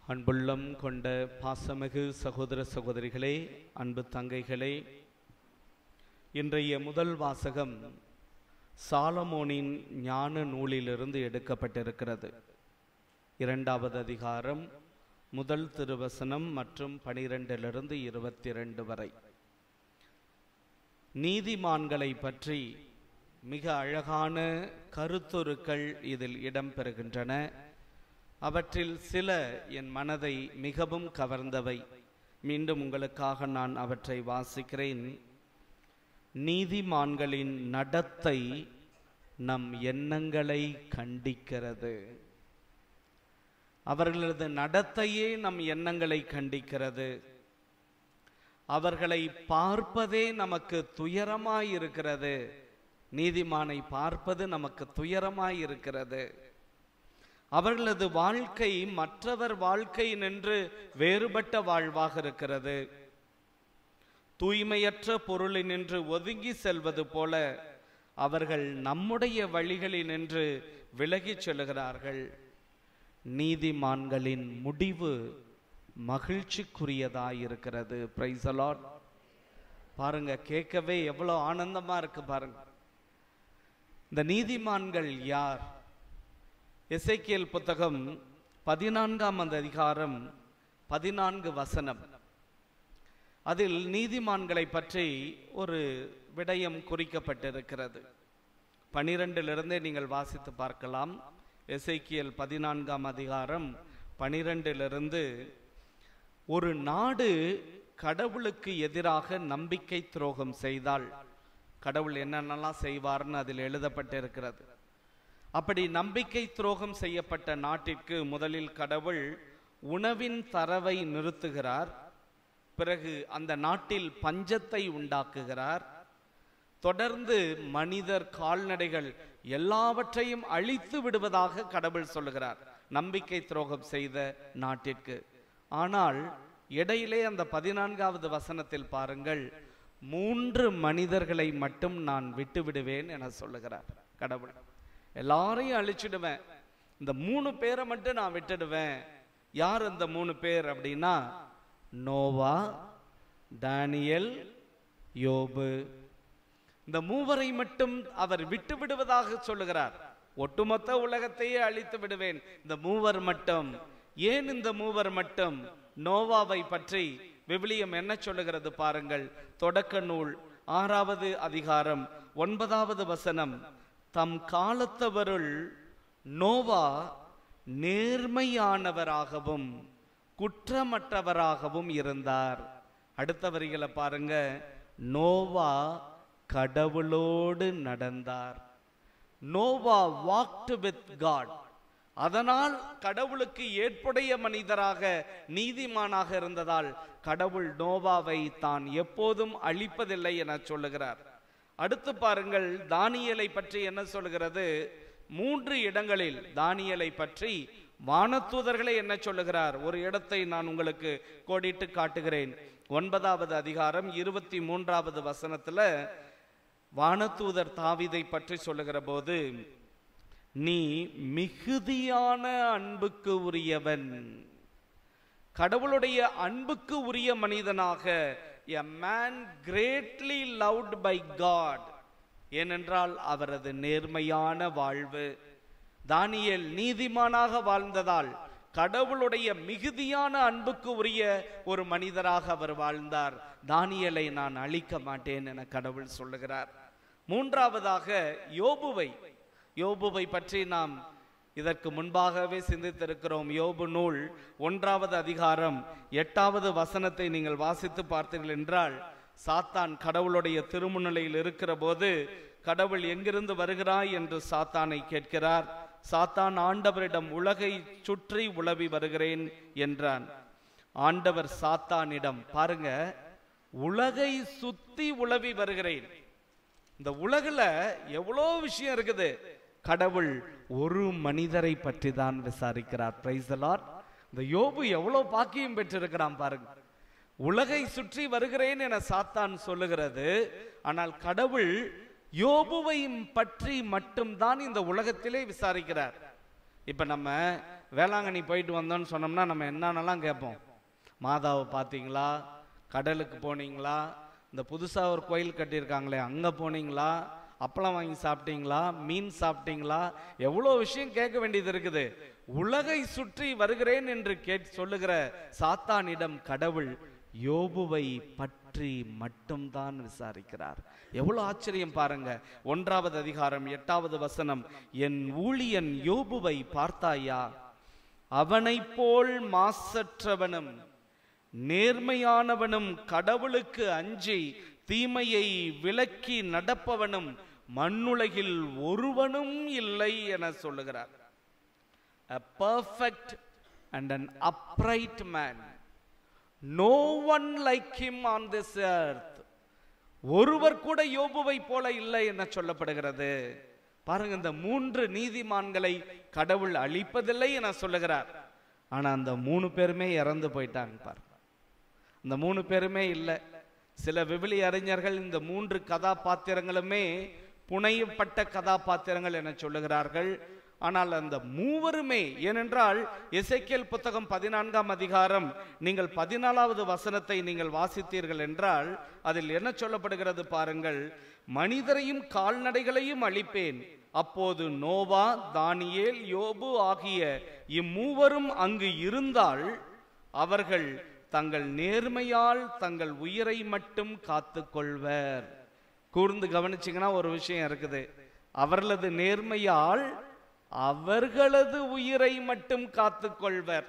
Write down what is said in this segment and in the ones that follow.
அன்புள்ளம் கொண்ட பாசமிகு சகோதர சகோதரிகளே அன்பு தங்கைகளே இன்றைய முதல் வாசகம் சாலமோனின் ஞான நூலிலிருந்து எடுக்கப்பட்டிருக்கிறது இரண்டாவது அதிகாரம் முதல் திருவசனம் மற்றும் பனிரெண்டிலிருந்து இருபத்தி ரெண்டு வரை நீதிமான்களை பற்றி மிக அழகான கருத்துருக்கள் இதில் இடம்பெறுகின்றன அவற்றில் சில என் மனதை மிகவும் கவர்ந்தவை மீண்டும் உங்களுக்காக நான் அவற்றை வாசிக்கிறேன் நீதிமான்களின் நடத்தை நம் எண்ணங்களை கண்டிக்கிறது அவர்களது நடத்தையே நம் எண்ணங்களை கண்டிக்கிறது அவர்களை பார்ப்பதே நமக்கு துயரமாய் இருக்கிறது நீதிமானை பார்ப்பது நமக்கு துயரமாய் இருக்கிறது அவர்களது வாழ்க்கை மற்றவர் வாழ்க்கை நின்று வேறுபட்ட வாழ்வாக இருக்கிறது தூய்மையற்ற பொருளினின்று ஒதுங்கி செல்வது போல அவர்கள் நம்முடைய வழிகளினின்று விலகிச் செல்கிறார்கள் நீதிமான்களின் முடிவு மகிழ்ச்சிக்குரியதாயிருக்கிறது பிரைசலாட் பாருங்க கேட்கவே எவ்வளோ ஆனந்தமா இருக்கு பாருங்க இந்த நீதிமான்கள் யார் எசைக்கியல் புத்தகம் பதினான்காம் அந்த அதிகாரம் பதினான்கு வசனம் அதில் நீதிமான்களை பற்றி ஒரு விடயம் குறிக்கப்பட்டிருக்கிறது பனிரெண்டிலிருந்தே நீங்கள் வாசித்து பார்க்கலாம் எசைக்கியல் பதினான்காம் அதிகாரம் பனிரெண்டிலிருந்து ஒரு நாடு கடவுளுக்கு எதிராக நம்பிக்கை துரோகம் செய்தால் கடவுள் என்னென்னலாம் செய்வார்னு அதில் எழுதப்பட்டிருக்கிறது அப்படி நம்பிக்கை துரோகம் செய்யப்பட்ட நாட்டிற்கு முதலில் கடவுள் உணவின் தரவை நிறுத்துகிறார் பிறகு அந்த நாட்டில் பஞ்சத்தை உண்டாக்குகிறார் தொடர்ந்து மனிதர் கால்நடைகள் எல்லாவற்றையும் அழித்து விடுவதாக கடவுள் சொல்லுகிறார் நம்பிக்கை துரோகம் செய்த நாட்டிற்கு ஆனால் இடையிலே அந்த பதினான்காவது வசனத்தில் பாருங்கள் மூன்று மனிதர்களை மட்டும் நான் விட்டு விடுவேன் என சொல்லுகிறார் கடவுள் எல்லாரையும் அழிச்சிடுவேன் இந்த மூணு பேரை மட்டும் நான் விட்டுடுவேன் யார் இந்த மூணு பேர் அப்படின்னா நோவா தானியல் யோபு இந்த மூவரை மட்டும் அவர் விட்டு விடுவதாக சொல்லுகிறார் ஒட்டுமொத்த உலகத்தையே அழித்து விடுவேன் இந்த மூவர் மட்டும் ஏன் இந்த மூவர் மட்டும் நோவாவை பற்றி விவிலியம் என்ன சொல்லுகிறது பாருங்கள் தொடக்க நூல் ஆறாவது அதிகாரம் ஒன்பதாவது வசனம் தம் காலத்தவருள் நோவா நேர்மையானவராகவும் குற்றமற்றவராகவும் இருந்தார் அடுத்த வரிகளை பாருங்க நோவா கடவுளோடு நடந்தார் நோவா வாக்டு வித் காட் அதனால் கடவுளுக்கு ஏற்புடைய மனிதராக நீதிமானாக இருந்ததால் கடவுள் நோவாவை தான் எப்போதும் அழிப்பதில்லை என சொல்லுகிறார் அடுத்து பாருங்கள் தானியலை பற்றி என்ன சொல்லுகிறது மூன்று இடங்களில் தானியலை பற்றி வானத்தூதர்களை என்ன சொல்லுகிறார் ஒரு இடத்தை நான் உங்களுக்கு கோடிட்டு காட்டுகிறேன் ஒன்பதாவது அதிகாரம் இருபத்தி மூன்றாவது வசனத்துல வானத்தூதர் தாவிதை பற்றி சொல்லுகிற போது நீ மிகுதியான அன்புக்கு உரியவன் கடவுளுடைய அன்புக்கு உரிய மனிதனாக a man greatly loved by God ஏனென்றால் அவரது நேர்மையான வாழ்வு தானியல் நீதிமானாக வாழ்ந்ததால் கடவுளுடைய மிகுதியான அன்புக்கு உரிய ஒரு மனிதராக அவர் வாழ்ந்தார் தானியலை நான் அழிக்க மாட்டேன் என கடவுள் சொல்லுகிறார் மூன்றாவதாக யோபுவை யோபுவை பற்றி நாம் இதற்கு முன்பாகவே சிந்தித்திருக்கிறோம் யோபு நூல் ஒன்றாவது அதிகாரம் எட்டாவது வசனத்தை நீங்கள் வாசித்து பார்த்தீர்கள் என்றால் சாத்தான் கடவுளுடைய திருமுன்னிலையில் இருக்கிற போது கடவுள் எங்கிருந்து வருகிறாய் என்று சாத்தானை கேட்கிறார் சாத்தான் ஆண்டவரிடம் உலகை சுற்றி உளவி வருகிறேன் என்றான் ஆண்டவர் சாத்தானிடம் பாருங்க உலகை சுத்தி உளவி வருகிறேன் இந்த உலகுல எவ்வளோ விஷயம் இருக்குது கடவுள் ஒரு மனிதரை பற்றி தான் விசாரிக்கிறார் பிரைஸ் இந்த யோபு எவ்வளவு பாக்கியம் பெற்றிருக்கிறான் பாருங்க உலகை சுற்றி வருகிறேன் என சாத்தான் சொல்லுகிறது ஆனால் கடவுள் யோபுவை பற்றி மட்டும்தான் இந்த உலகத்திலே விசாரிக்கிறார் இப்ப நம்ம வேளாங்கண்ணி போயிட்டு வந்தோம்னு சொன்னோம்னா நம்ம என்னென்னலாம் கேட்போம் மாதாவை பார்த்தீங்களா கடலுக்கு போனீங்களா இந்த புதுசாக ஒரு கோயில் கட்டியிருக்காங்களே அங்கே போனீங்களா அப்பளம் வாங்கி சாப்பிட்டீங்களா மீன் சாப்பிட்டீங்களா எவ்வளோ விஷயம் கேட்க வேண்டியது இருக்குது உலகை சுற்றி வருகிறேன் என்று கேட் சொல்லுகிற சாத்தானிடம் கடவுள் யோபுவை பற்றி மட்டும்தான் விசாரிக்கிறார் எவ்வளவு ஆச்சரியம் பாருங்க ஒன்றாவது அதிகாரம் எட்டாவது வசனம் என் ஊழியன் யோபுவை பார்த்தாயா அவனைப் போல் மாசற்றவனும் நேர்மையானவனும் கடவுளுக்கு அஞ்சி தீமையை விலக்கி நடப்பவனும் மண்ணுலகில் ஒருவனும் இல்லை என சொல்லுகிறார் a perfect and an upright man no one like him on this earth ஒருவர் கூட யோபுவை போல இல்லை என சொல்லப்படுகிறது பாருங்க இந்த மூன்று நீதிமான்களை கடவுள் அழிப்பதில்லை என சொல்லுகிறார் ஆனா அந்த மூணு பேருமே இறந்து போயிட்டாங்க பாருங்க இந்த மூணு பேருமே இல்லை சில விவிலி அறிஞர்கள் இந்த மூன்று கதாபாத்திரங்களுமே புனையப்பட்ட கதாபாத்திரங்கள் என சொல்லுகிறார்கள் ஆனால் அந்த மூவருமே ஏனென்றால் எசேக்கியேல் புத்தகம் பதினான்காம் அதிகாரம் நீங்கள் பதினாலாவது வசனத்தை நீங்கள் வாசித்தீர்கள் என்றால் அதில் என்ன சொல்லப்படுகிறது பாருங்கள் மனிதரையும் கால்நடைகளையும் அழிப்பேன் அப்போது நோவா தானியேல் யோபு ஆகிய இம்மூவரும் அங்கு இருந்தால் அவர்கள் தங்கள் நேர்மையால் தங்கள் உயிரை மட்டும் காத்துக்கொள்வர் கூர்ந்து கவனிச்சீங்கன்னா ஒரு விஷயம் இருக்குது அவர்களது நேர்மையால் அவர்களது உயிரை மட்டும் காத்துக்கொள்வர்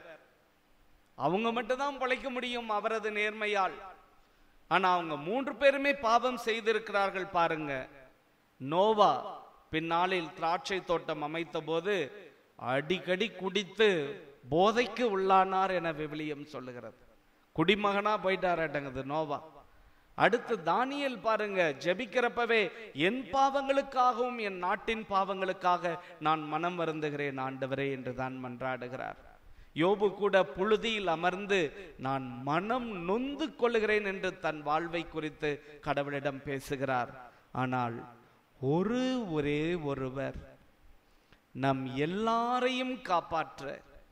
அவங்க மட்டும்தான் பிழைக்க முடியும் அவரது நேர்மையால் ஆனா அவங்க மூன்று பேருமே பாவம் செய்திருக்கிறார்கள் பாருங்க நோவா பின்னாளில் திராட்சை தோட்டம் அமைத்த போது அடிக்கடி குடித்து போதைக்கு உள்ளானார் என விவிலியம் சொல்லுகிறது குடிமகனா போயிட்டாரட்டங்குது நோவா அடுத்து தானியல் பாருங்க ஜெபிக்கிறப்பவே என் பாவங்களுக்காகவும் என் நாட்டின் பாவங்களுக்காக நான் மனம் வருந்துகிறேன் ஆண்டவரே என்று தான் மன்றாடுகிறார் யோபு கூட புழுதியில் அமர்ந்து நான் மனம் நொந்து கொள்ளுகிறேன் என்று தன் வாழ்வை குறித்து கடவுளிடம் பேசுகிறார் ஆனால் ஒரு ஒரே ஒருவர் நம் எல்லாரையும் காப்பாற்ற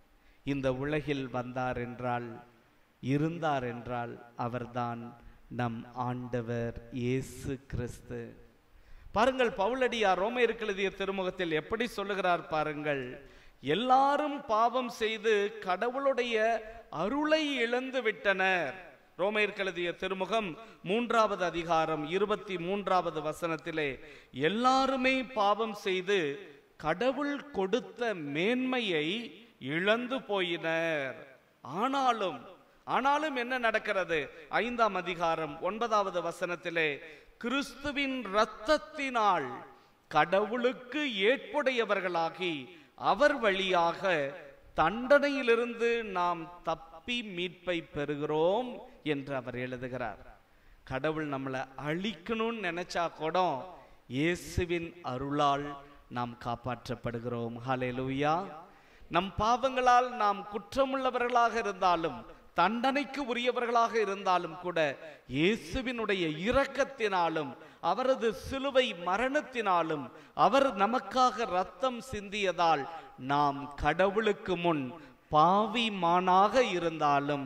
இந்த உலகில் வந்தார் என்றால் இருந்தார் என்றால் அவர்தான் நம் ஆண்டவர் இயேசு கிறிஸ்து பாருங்கள் பவுலடியார் ரோமையருக்கு எழுதிய திருமுகத்தில் எப்படி சொல்லுகிறார் பாருங்கள் எல்லாரும் பாவம் செய்து கடவுளுடைய அருளை இழந்து விட்டனர் ரோமையருக்கு எழுதிய திருமுகம் மூன்றாவது அதிகாரம் இருபத்தி மூன்றாவது வசனத்திலே எல்லாருமே பாவம் செய்து கடவுள் கொடுத்த மேன்மையை இழந்து போயினர் ஆனாலும் ஆனாலும் என்ன நடக்கிறது ஐந்தாம் அதிகாரம் ஒன்பதாவது வசனத்திலே கிறிஸ்துவின் இரத்தத்தினால் கடவுளுக்கு ஏற்புடையவர்களாகி அவர் வழியாக தண்டனையிலிருந்து நாம் தப்பி மீட்பை பெறுகிறோம் என்று அவர் எழுதுகிறார் கடவுள் நம்மளை அழிக்கணும்னு நினைச்சா கூட இயேசுவின் அருளால் நாம் காப்பாற்றப்படுகிறோம் ஹalleluya நம் பாவங்களால் நாம் குற்றமுள்ளவர்களாக இருந்தாலும் தண்டனைக்கு உரியவர்களாக இருந்தாலும் கூட இயேசுவினுடைய இரக்கத்தினாலும் அவரது சிலுவை மரணத்தினாலும் அவர் நமக்காக ரத்தம் சிந்தியதால் நாம் கடவுளுக்கு முன் பாவிமானாக இருந்தாலும்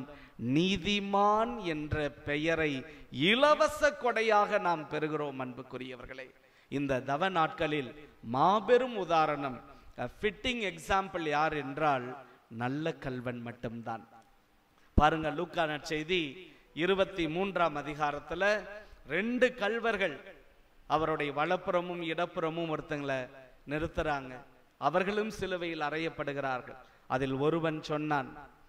நீதிமான் என்ற பெயரை இலவச கொடையாக நாம் பெறுகிறோம் அன்புக்குரியவர்களே இந்த தவ நாட்களில் மாபெரும் உதாரணம் ஃபிட்டிங் எக்ஸாம்பிள் யார் என்றால் நல்ல கல்வன் மட்டும்தான் பாருங்க லூக்கா நற்செய்தி இருபத்தி மூன்றாம் அதிகாரத்துல ரெண்டு கல்வர்கள் அவருடைய வலப்புறமும் இடப்புறமும் ஒருத்தங்களை நிறுத்துறாங்க அவர்களும் சிலுவையில் அறையப்படுகிறார்கள் அதில் ஒருவன் சொன்னான்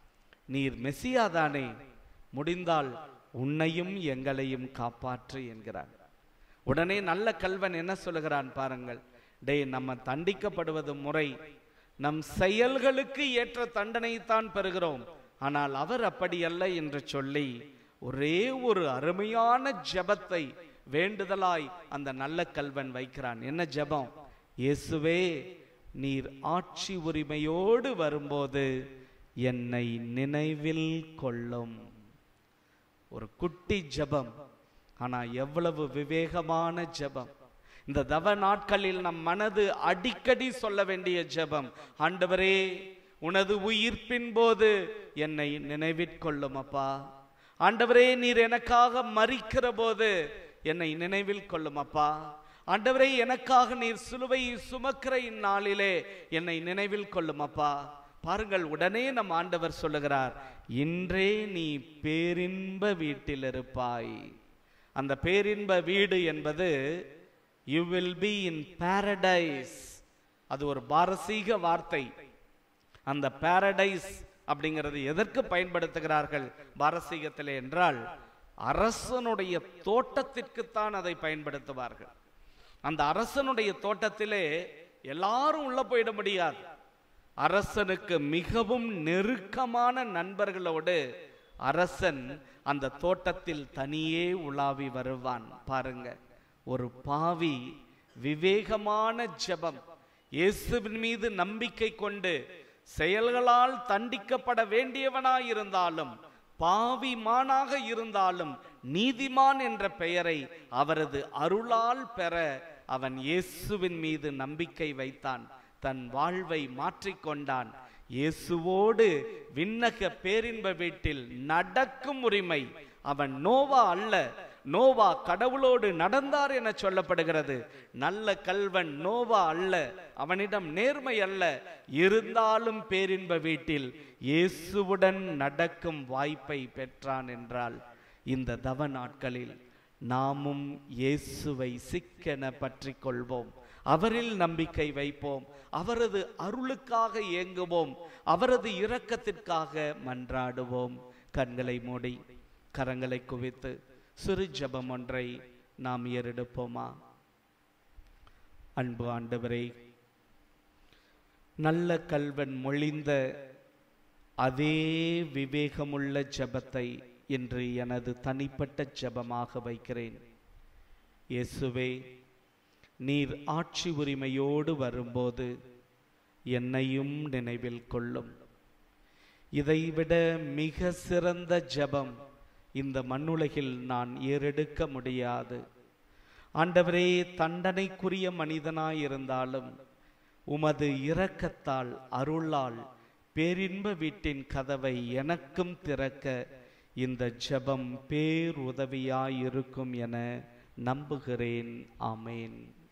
நீர் மெசியா தானே முடிந்தால் உன்னையும் எங்களையும் காப்பாற்று என்கிறார் உடனே நல்ல கல்வன் என்ன சொல்லுகிறான் பாருங்கள் டேய் நம்ம தண்டிக்கப்படுவது முறை நம் செயல்களுக்கு ஏற்ற தண்டனைத்தான் பெறுகிறோம் ஆனால் அவர் அப்படி அல்ல என்று சொல்லி ஒரே ஒரு அருமையான ஜெபத்தை வேண்டுதலாய் அந்த நல்ல கல்வன் வைக்கிறான் என்ன ஜெபம் இயேசுவே நீர் ஆட்சி உரிமையோடு வரும்போது என்னை நினைவில் கொள்ளும் ஒரு குட்டி ஜெபம் ஆனா எவ்வளவு விவேகமான ஜெபம் இந்த தவ நாட்களில் நம் மனது அடிக்கடி சொல்ல வேண்டிய ஜெபம் ஆண்டவரே உனது உயிர்ப்பின் போது என்னை நினைவிற்கொள்ளும் அப்பா ஆண்டவரே நீர் எனக்காக மறிக்கிற போது என்னை நினைவில் கொள்ளும் அப்பா ஆண்டவரே எனக்காக நீர் சிலுவை சுமக்கிற இந்நாளிலே என்னை நினைவில் கொள்ளும் அப்பா பாருங்கள் உடனே நம் ஆண்டவர் சொல்லுகிறார் இன்றே நீ பேரின்ப வீட்டில் இருப்பாய் அந்த பேரின்ப வீடு என்பது you will be in paradise அது ஒரு பாரசீக வார்த்தை அந்த பாரடைஸ் அப்படிங்கிறது எதற்கு பயன்படுத்துகிறார்கள் பாரசீகத்திலே என்றால் அரசனுடைய தோட்டத்திற்குத்தான் அதை பயன்படுத்துவார்கள் அந்த அரசனுடைய தோட்டத்திலே எல்லாரும் உள்ள போயிட முடியாது அரசனுக்கு மிகவும் நெருக்கமான நண்பர்களோடு அரசன் அந்த தோட்டத்தில் தனியே உலாவி வருவான் பாருங்க ஒரு பாவி விவேகமான ஜெபம் இயேசுவின் மீது நம்பிக்கை கொண்டு செயல்களால் தண்டிக்கப்பட வேண்டியவனாயிருந்தாலும் பாவிமானாக இருந்தாலும் நீதிமான் என்ற பெயரை அவரது அருளால் பெற அவன் இயேசுவின் மீது நம்பிக்கை வைத்தான் தன் வாழ்வை மாற்றிக்கொண்டான் இயேசுவோடு விண்ணக பேரின்ப வீட்டில் நடக்கும் உரிமை அவன் நோவா அல்ல நோவா கடவுளோடு நடந்தார் என சொல்லப்படுகிறது நல்ல கல்வன் நோவா அல்ல அவனிடம் நேர்மை அல்ல இருந்தாலும் பேரின்ப வீட்டில் இயேசுவுடன் நடக்கும் வாய்ப்பை பெற்றான் என்றால் இந்த தவ நாட்களில் நாமும் இயேசுவை சிக்கென பற்றி கொள்வோம் அவரில் நம்பிக்கை வைப்போம் அவரது அருளுக்காக ஏங்குவோம் அவரது இரக்கத்திற்காக மன்றாடுவோம் கண்களை மூடி கரங்களை குவித்து சிறு ஜெபம் ஒன்றை நாம் ஏறெடுப்போமா அன்பு ஆண்டவரே நல்ல கல்வன் மொழிந்த அதே விவேகமுள்ள ஜெபத்தை இன்று எனது தனிப்பட்ட ஜெபமாக வைக்கிறேன் இயேசுவே நீர் ஆட்சி உரிமையோடு வரும்போது என்னையும் நினைவில் கொள்ளும் இதைவிட மிக சிறந்த ஜெபம் இந்த மண்ணுலகில் நான் ஏறெடுக்க முடியாது ஆண்டவரே தண்டனைக்குரிய மனிதனாயிருந்தாலும் உமது இரக்கத்தால் அருளால் பேரின்ப வீட்டின் கதவை எனக்கும் திறக்க இந்த ஜெபம் பேருதவியாயிருக்கும் என நம்புகிறேன் ஆமேன்